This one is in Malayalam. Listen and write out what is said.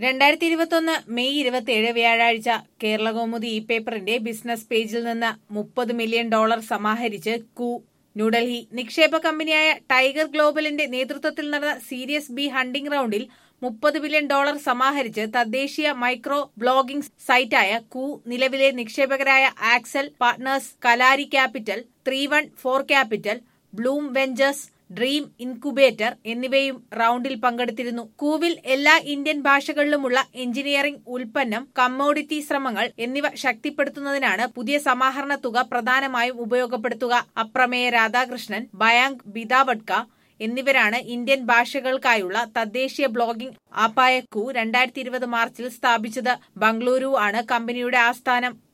രണ്ടായിരത്തി ഇരുപത്തൊന്ന് മെയ് ഇരുപത്തിയേഴ് വ്യാഴാഴ്ച കേരളകൗമുദി ഇ പേപ്പറിന്റെ ബിസിനസ് പേജിൽ നിന്ന് മുപ്പത് മില്യൺ ഡോളർ സമാഹരിച്ച് കു ന്യൂഡൽഹി നിക്ഷേപ കമ്പനിയായ ടൈഗർ ഗ്ലോബലിന്റെ നേതൃത്വത്തിൽ നടന്ന സീരിയസ് ബി ഹണ്ടിംഗ് റൌണ്ടിൽ മുപ്പത് ബില്യൺ ഡോളർ സമാഹരിച്ച് തദ്ദേശീയ മൈക്രോ ബ്ലോഗിംഗ് സൈറ്റായ കു നിലവിലെ നിക്ഷേപകരായ Accel partners Kalaari capital three one four capital Blume ventures Dream incubator എന്നിവയും റൌണ്ടിൽ പങ്കെടുത്തിരുന്നു കൂവിൽ എല്ലാ ഇന്ത്യൻ ഭാഷകളിലുമുള്ള എഞ്ചിനീയറിംഗ് ഉൽപ്പന്നം കമ്മോഡിറ്റി ശ്രമങ്ങൾ എന്നിവ ശക്തിപ്പെടുത്തുന്നതിനാണ് പുതിയ സമാഹരണ തുക പ്രധാനമായും ഉപയോഗപ്പെടുത്തുക അപ്രമേയ രാധാകൃഷ്ണൻ ബയാങ്ക് ബിദാവഡ്ക എന്നിവരാണ് ഇന്ത്യൻ ഭാഷകൾക്കായുള്ള തദ്ദേശീയ ബ്ലോഗിംഗ് ആപ്പായ കു രണ്ടായിരത്തി ഇരുപത് മാർച്ചിൽ സ്ഥാപിച്ചത് ബംഗളൂരു ആണ് കമ്പനിയുടെ ആസ്ഥാനം